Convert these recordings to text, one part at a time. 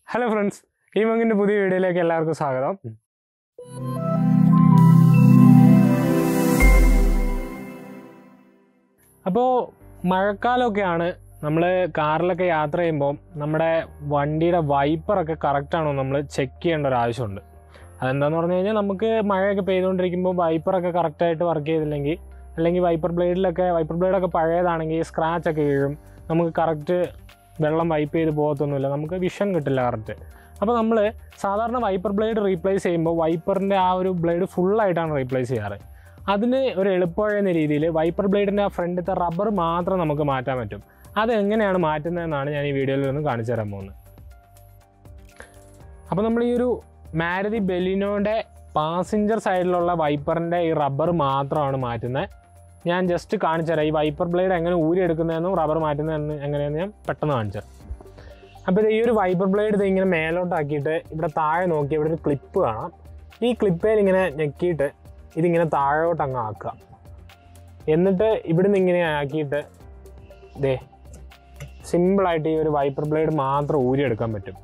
hello friends ഈ മങ്ങിൻ്റെ പുതിയ വീഡിയോയിലേക്ക് എല്ലാവർക്കും സ്വാഗതം അപ്പോൾ മഴക്കാലമൊക്കെയാണ് നമ്മൾ കാറിലൊക്കെ യാത്ര ചെയ്യുമ്പോൾ നമ്മുടെ വണ്ടിയുടെ വൈപ്പറൊക്കെ കറക്റ്റാണോ നമ്മൾ ചെക്ക് ചെയ്യേണ്ട ഒരു ആവശ്യമുണ്ട് അതെന്താണെന്ന് പറഞ്ഞു കഴിഞ്ഞാൽ നമുക്ക് മഴയൊക്കെ പെയ്തുകൊണ്ടിരിക്കുമ്പോൾ വൈപ്പറൊക്കെ കറക്റ്റായിട്ട് വർക്ക് ചെയ്തില്ലെങ്കിൽ അല്ലെങ്കിൽ വൈപ്പർ ബ്ലേഡിലൊക്കെ വൈപ്പർ ബ്ലേഡൊക്കെ പഴയതാണെങ്കിൽ സ്ക്രാച്ച് ഒക്കെ വീഴും നമുക്ക് കറക്റ്റ് വെള്ളം വൈപ്പ് ചെയ്ത് പോകത്തൊന്നുമില്ല നമുക്ക് വിഷൻ കിട്ടില്ല കറക്റ്റ് അപ്പോൾ നമ്മൾ സാധാരണ വൈപ്പർ ബ്ലേഡ് റീപ്ലേസ് ചെയ്യുമ്പോൾ വൈപ്പറിൻ്റെ ആ ഒരു ബ്ലേഡ് ഫുള്ളായിട്ടാണ് റീപ്ലേസ് ചെയ്യാറ് അതിന് ഒരു എളുപ്പമായിരുന്ന രീതിയിൽ വൈപ്പർ ബ്ലേഡിൻ്റെ ആ ഫ്രണ്ടിലത്തെ റബ്ബർ മാത്രം നമുക്ക് മാറ്റാൻ പറ്റും അത് എങ്ങനെയാണ് മാറ്റുന്നതെന്നാണ് ഞാൻ ഈ വീഡിയോയിൽ നിന്ന് കാണിച്ചു തരാൻ പോകുന്നത് അപ്പോൾ നമ്മൾ ഈ ഒരു മാരുതി ബെലിനോയുടെ പാസഞ്ചർ സൈഡിലുള്ള വൈപ്പറിൻ്റെ ഈ റബ്ബർ മാത്രമാണ് മാറ്റുന്നത് ഞാൻ ജസ്റ്റ് കാണിച്ചു തരാം ഈ വൈപ്പർ ബ്ലേഡ് എങ്ങനെ ഊരിയെടുക്കുന്നതെന്നും റബ്ബർ മാറ്റുന്നതെന്ന് എങ്ങനെയെന്ന് ഞാൻ പെട്ടെന്ന് കാണിച്ചു തരാം അപ്പോൾ ഇത് ഈ ഒരു വൈപ്പർ ബ്ലേഡ് ഇത് ഇങ്ങനെ മേലോട്ടാക്കിയിട്ട് ഇവിടെ താഴെ നോക്കി ഇവിടെ ഒരു ക്ലിപ്പ് കാണാം ഈ ക്ലിപ്പേൽ ഇങ്ങനെ ഞെക്കിയിട്ട് ഇതിങ്ങനെ താഴോട്ട് അങ്ങ് ആക്കുക എന്നിട്ട് ഇവിടുന്ന് ഇങ്ങനെ ആക്കിയിട്ട് ദേ സിമ്പിളായിട്ട് ഈ ഒരു വൈപ്പർ ബ്ലേഡ് മാത്രം ഊരിയെടുക്കാൻ പറ്റും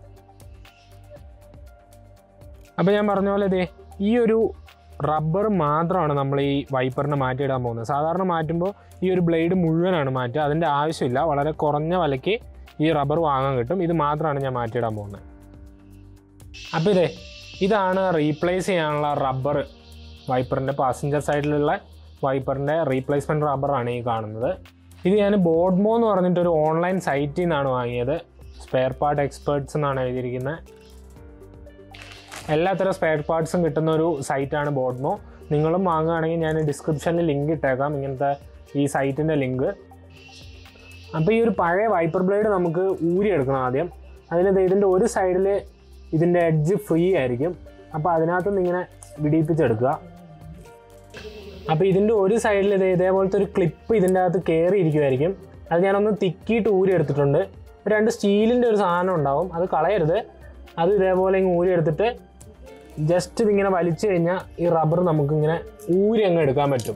അപ്പോൾ ഞാൻ പറഞ്ഞ പോലെ ദേ ഈ ഒരു റബ്ബർ മാത്രമാണ് നമ്മൾ ഈ വൈപ്പറിനെ മാറ്റിയിടാൻ പോകുന്നത് സാധാരണ മാറ്റുമ്പോൾ ഈ ഒരു ബ്ലേഡ് മുഴുവനാണ് മാറ്റുക അതിൻ്റെ ആവശ്യമില്ല വളരെ കുറഞ്ഞ വിലയ്ക്ക് ഈ റബ്ബർ വാങ്ങാൻ കിട്ടും ഇത് മാത്രമാണ് ഞാൻ മാറ്റിയിടാൻ പോകുന്നത് അപ്പോൾ ഇതേ ഇതാണ് റീപ്ലേസ് ചെയ്യാനുള്ള റബ്ബർ വൈപ്പറിൻ്റെ പാസഞ്ചർ സൈഡിലുള്ള വൈപ്പറിൻ്റെ റീപ്ലേസ്മെൻറ്റ് റബ്ബറാണ് ഈ കാണുന്നത് ഇത് ഞാൻ ബോഡ്മോ എന്ന് പറഞ്ഞിട്ടൊരു ഓൺലൈൻ സൈറ്റിൽ നിന്നാണ് വാങ്ങിയത് സ്പെയർ പാർട്ട് എക്സ്പേർട്സ് എന്നാണ് എഴുതിയിരിക്കുന്നത് എല്ലാത്തരം സ്പെയർ പാർട്സും കിട്ടുന്ന ഒരു സൈറ്റാണ് ബോഡ്മോ നിങ്ങളും വാങ്ങുകയാണെങ്കിൽ ഞാൻ ഡിസ്ക്രിപ്ഷനിൽ ലിങ്ക് ഇട്ടേക്കാം ഇങ്ങനത്തെ ഈ സൈറ്റിൻ്റെ ലിങ്ക് അപ്പോൾ ഈ ഒരു പഴയ വൈപ്പർ ബ്ലേഡ് നമുക്ക് ഊരിയെടുക്കണം ആദ്യം അതിൽ ഇതിൻ്റെ ഒരു സൈഡിൽ ഇതിൻ്റെ എഡ്ജ് ഫ്രീ ആയിരിക്കും അപ്പോൾ അതിനകത്തുനിന്ന് ഇങ്ങനെ വിടിയിപ്പിച്ചെടുക്കുക അപ്പോൾ ഇതിൻ്റെ ഒരു സൈഡിൽ ഇത് ഇതേപോലത്തെ ഒരു ക്ലിപ്പ് ഇതിൻ്റെ അകത്ത് കയറി ഇരിക്കുമായിരിക്കും അത് ഞാനൊന്ന് തിക്കിയിട്ട് ഊരിയെടുത്തിട്ടുണ്ട് രണ്ട് സ്റ്റീലിൻ്റെ ഒരു സാധനം ഉണ്ടാവും അത് കളയരുത് അത് ഇതേപോലെ ഇങ്ങ് ഊരിയെടുത്തിട്ട് ജസ്റ്റ് ഇതിങ്ങനെ വലിച്ചു കഴിഞ്ഞാൽ ഈ റബ്ബർ നമുക്കിങ്ങനെ ഊരി അങ്ങ് എടുക്കാൻ പറ്റും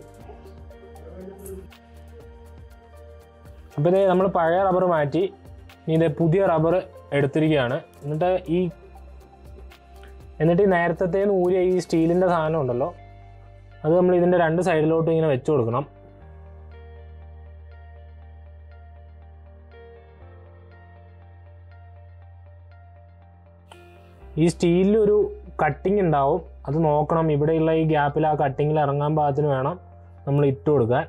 അപ്പോൾ ഇതേ നമ്മൾ പഴയ റബ്ബർ മാറ്റി ഇനി ഇതേ പുതിയ റബ്ബർ എടുത്തിരിക്കുകയാണ് എന്നിട്ട് ഈ എന്നിട്ട് ഈ നേരത്തേന്ന് ഊരിയ ഈ സ്റ്റീലിൻ്റെ സാധനം ഉണ്ടല്ലോ അത് നമ്മൾ ഇതിൻ്റെ രണ്ട് സൈഡിലോട്ടും ഇങ്ങനെ വെച്ച് കൊടുക്കണം ഈ സ്റ്റീലിലൊരു കട്ടിങ് ഉണ്ടാവും അത് നോക്കണം ഇവിടെയുള്ള ഈ ഗ്യാപ്പിൽ ആ കട്ടിങ്ങിൽ ഇറങ്ങാൻ പാകത്തിന് വേണം നമ്മൾ ഇട്ട് കൊടുക്കാൻ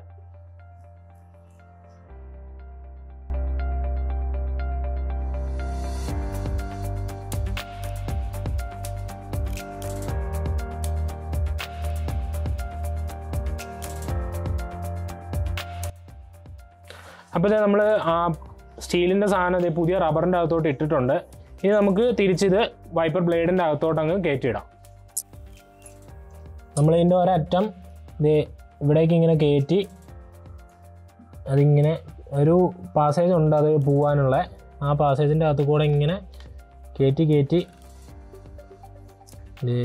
അപ്പോൾ ഇത് നമ്മൾ ആ സ്റ്റീലിൻ്റെ സാധനം ഇത് പുതിയ റബ്ബറിൻ്റെ അകത്തോട്ട് ഇട്ടിട്ടുണ്ട് ഇനി നമുക്ക് തിരിച്ചിത് വൈപ്പർ ബ്ലേഡിൻ്റെ അകത്തോട്ട് അങ്ങ് കയറ്റിയിടാം നമ്മളിതിൻ്റെ ഒരറ്റം ഇത് ഇവിടേക്ക് ഇങ്ങനെ കയറ്റി അതിങ്ങനെ ഒരു പാസേജ് ഉണ്ട് അത് പോവാനുള്ള ആ പാസേജിൻ്റെ അകത്ത് കൂടെ ഇങ്ങനെ കയറ്റി കയറ്റി ദേ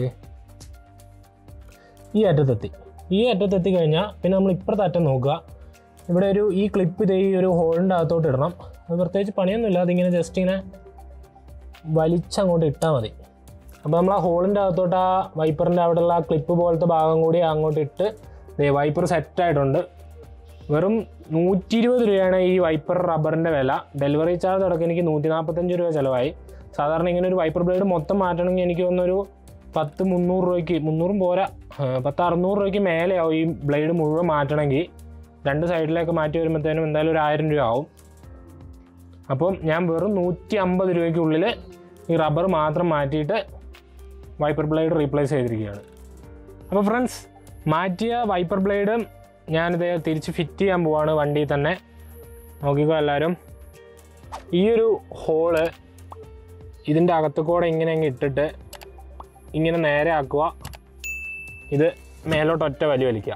ഈ അറ്റത്തെത്തി ഈ അറ്റത്തെത്തി കഴിഞ്ഞാൽ പിന്നെ നമ്മൾ ഇപ്പുറത്തെ അറ്റം നോക്കുക ഇവിടെ ഒരു ഈ ക്ലിപ്പ് ഇത് ഈ ഒരു ഹോളിൻ്റെ അകത്തോട്ട് ഇടണം അത് പ്രത്യേകിച്ച് പണിയൊന്നുമില്ല അതിങ്ങനെ ജസ്റ്റ് ഇങ്ങനെ വലിച്ചങ്ങോട്ട് ഇട്ടാൽ മതി അപ്പോൾ നമ്മൾ ആ ഹോളിൻ്റെ അകത്തോട്ട് ആ വൈപ്പറിൻ്റെ അവിടെയുള്ള ആ ക്ലിപ്പ് പോലത്തെ ഭാഗം കൂടി അങ്ങോട്ട് ഇട്ട് ദേ വൈപ്പർ സെറ്റായിട്ടുണ്ട് വെറും നൂറ്റി ഇരുപത് രൂപയാണ് ഈ വൈപ്പർ റബ്ബറിൻ്റെ വില ഡെലിവറി ചാർജ് അടക്കം എനിക്ക് നൂറ്റി നാൽപ്പത്തഞ്ച് രൂപ ചിലവായി സാധാരണ ഇങ്ങനെ ഒരു വൈപ്പർ ബ്ലേഡ് മൊത്തം മാറ്റണമെങ്കിൽ എനിക്ക് തോന്നുന്നൊരു പത്ത് മുന്നൂറ് രൂപയ്ക്ക് മുന്നൂറും പോരാ ആ, പത്ത് അറുന്നൂറ് രൂപയ്ക്ക് മേലെയാവും ഈ ബ്ലേഡ് മുഴുവൻ മാറ്റണമെങ്കിൽ രണ്ട് സൈഡിലേക്ക് മാറ്റി വരുമ്പോഴത്തേനും എന്തായാലും ഒരു ആയിരം രൂപ ആവും അപ്പം ഞാൻ വെറും നൂറ്റി അമ്പത് രൂപയ്ക്കുള്ളിൽ ഈ റബ്ബർ മാത്രം മാറ്റിയിട്ട് വൈപ്പർ ബ്ലേഡ് റീപ്ലേസ് ചെയ്തിരിക്കുകയാണ് അപ്പോൾ ഫ്രണ്ട്സ് മാറ്റിയ വൈപ്പർ ബ്ലേഡ് ഞാനിത് തിരിച്ച് ഫിറ്റ് ചെയ്യാൻ പോവാണ് വണ്ടിയിൽ തന്നെ നോക്കിക്കോ എല്ലാവരും ഈ ഒരു ഹോള് ഇതിൻ്റെ അകത്തു കൂടെ ഇങ്ങനെ അങ്ങ് ഇട്ടിട്ട് ഇങ്ങനെ നേരെ ആക്കുക ഇത് മേലോട്ട് ഒറ്റ വലി വലിക്കുക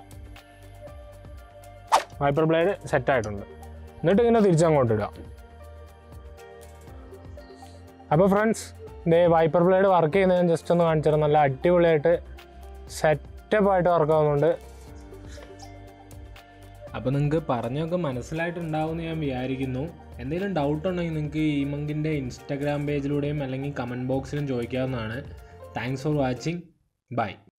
വൈപ്പർ ബ്ലേഡ് സെറ്റായിട്ടുണ്ട് എന്നിട്ട് ഇങ്ങനെ തിരിച്ചങ്ങോട്ട് ഇടുക അപ്പോൾ ഫ്രണ്ട്സ് ഇതേ വൈപ്പർ ബ്ലേഡ് വർക്ക് ചെയ്യുന്നത് ഞാൻ ജസ്റ്റ് ഒന്ന് കാണിച്ചു തരാം നല്ല അടിപൊളിയായിട്ട് സെറ്റപ്പായിട്ട് വർക്ക് ആവുന്നുണ്ട് അപ്പോൾ നിങ്ങൾക്ക് പറഞ്ഞൊക്കെ മനസ്സിലായിട്ടുണ്ടാവുമെന്ന് ഞാൻ വിചാരിക്കുന്നു എന്തെങ്കിലും ഡൗട്ട് ഉണ്ടെങ്കിൽ നിങ്ങൾക്ക് ഈ മങ്കിൻ്റെ ഇൻസ്റ്റാഗ്രാം പേജിലൂടെയും അല്ലെങ്കിൽ കമൻറ്റ് ബോക്സിലും ചോദിക്കാവുന്നതാണ് താങ്ക്സ് ഫോർ വാച്ചിങ് ബൈ